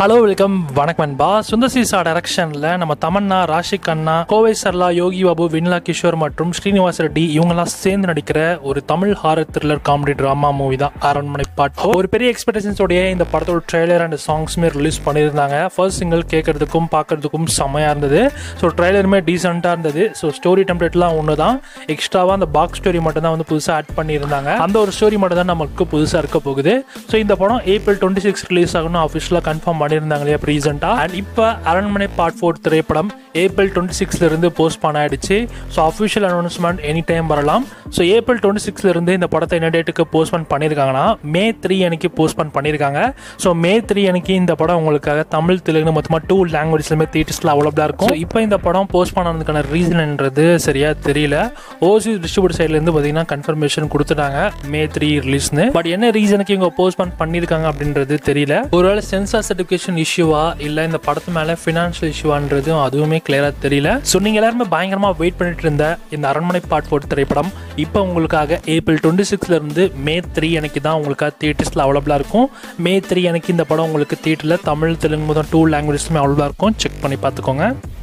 hello welcome வணக்கம் நண்பா Sundar seesaw டைரக்ஷன்ல நம்ம தமன்னா ராஷிக் அண்ணா கோவை சர்லா யோகி பாபு வின்லா கிஷோர் மற்றும் ஸ்ரீனிவாஸ் ரெட்டி இவங்கெல்லாம் சேர்ந்து நடிக்கிற ஒரு Tamil horror thriller comedy drama movie தான் அரண்மனை பாட் ஒரு பெரிய எக்ஸ்பெக்டேஷன்ஸோடைய இந்த படத்தோட ட்ரெய்லர் அண்ட் சாங்ஸுமே ரிலீஸ் பண்ணியிருந்தாங்க ஃபர்ஸ்ட் சிங்கிள் கேட்கறதுக்கும் பார்க்கறதுக்கும் செம்மையாக இருந்தது ஸோ ட்ரெய்லருமே டீசெண்டாக இருந்தது ஸோ ஸ்டோரி டெம்ப்ளேட்லாம் ஒன்று தான் எக்ஸ்ட்ராவாக அந்த பாக்ஸ் ஸ்டோரி மட்டும் தான் வந்து புதுசாக ஆட் பண்ணியிருந்தாங்க அந்த ஒரு ஸ்டோரி மட்டும் தான் நமக்கு புதுசாக இருக்க போகுது ஸோ இந்த படம் ஏப்ரல் டுவெண்ட்டி சிக்ஸ் ரிலீஸ் ஆகணும் அஃபிஷியலாக கன்ஃபார்ம் பண்ணியிருந்தாங்க இல்லையா ரீசெண்டாக அண்ட் இப்போ அரண்மனை பார்ட் ஃபோர் திரைப்படம் ஏப்ரல் டுவெண்ட்டி சிக்ஸ்லேருந்து போஸ்ட் பண்ண ஆயிடுச்சு so official announcement any time வரலாம் ஸோ ஏப்ரல் டுவெண்ட்டி சிக்ஸ்லேருந்து இந்த படத்தை என்ன டேட்டுக்கு போஸ்ட்பன் பண்ணியிருக்காங்கன்னா மே த்ரீ அன்னைக்கு போஸ்ட்பன் பண்ணியிருக்காங்க ஸோ மே த்ரீ அன்னைக்கு இந்த படம் உங்களுக்காக தமிழ் தெலுங்கு மொத்தமாக டூ லாங்குவேஜ்லையுமே தேட்டர்ஸில் அவைலபிளாக இருக்கும் So, இப்போ இந்த படம் போஸ்ட் பண்ணதுக்கான ரீசன்ன்றது சரியாக தெரியல ஓசி டிஸ்ட்ரிபியூட் சைட்லேருந்து பார்த்தீங்கன்னா கன்ஃபர்மேஷன் கொடுத்துட்டாங்க மே த்ரீ ரிலீஸ்னு பட் என்ன ரீசனுக்கு இவங்க போஸ்ட்பன் பண்ணியிருக்காங்க அப்படின்றது தெரியல ஒருவேளை சென்சார் சர்டிஃபிகேஷன் இஷ்யூவா இல்லை இந்த படத்து மேலே ஃபினான்ஷியல் இஷ்யூவான்றது அதுவுமே கிளியராக தெரியல ஸோ நீங்கள் எல்லாருமே பயங்கரமாக வெயிட் பண்ணிட்டு இருந்த இந்த அரண்மனை பாட் போட்டு திரைப்படம் இப்போ உங்களுக்காக ஏப்ரல் டுவெண்ட்டி சிக்ஸ்லேருந்து மே த்ரீ அன்னைக்கு தான் உங்களுக்காக தியேட்டர்ஸில் அவைலபிளாக இருக்கும் மே த்ரீ அன்னைக்கு இந்த படம் உங்களுக்கு தியேட்டரில் தமிழ் தெலுங்கு முதல் டூ லாங்குவேஜ்லுமே அவைலபிளாக இருக்கும் செக் பண்ணி பார்த்துக்கோங்க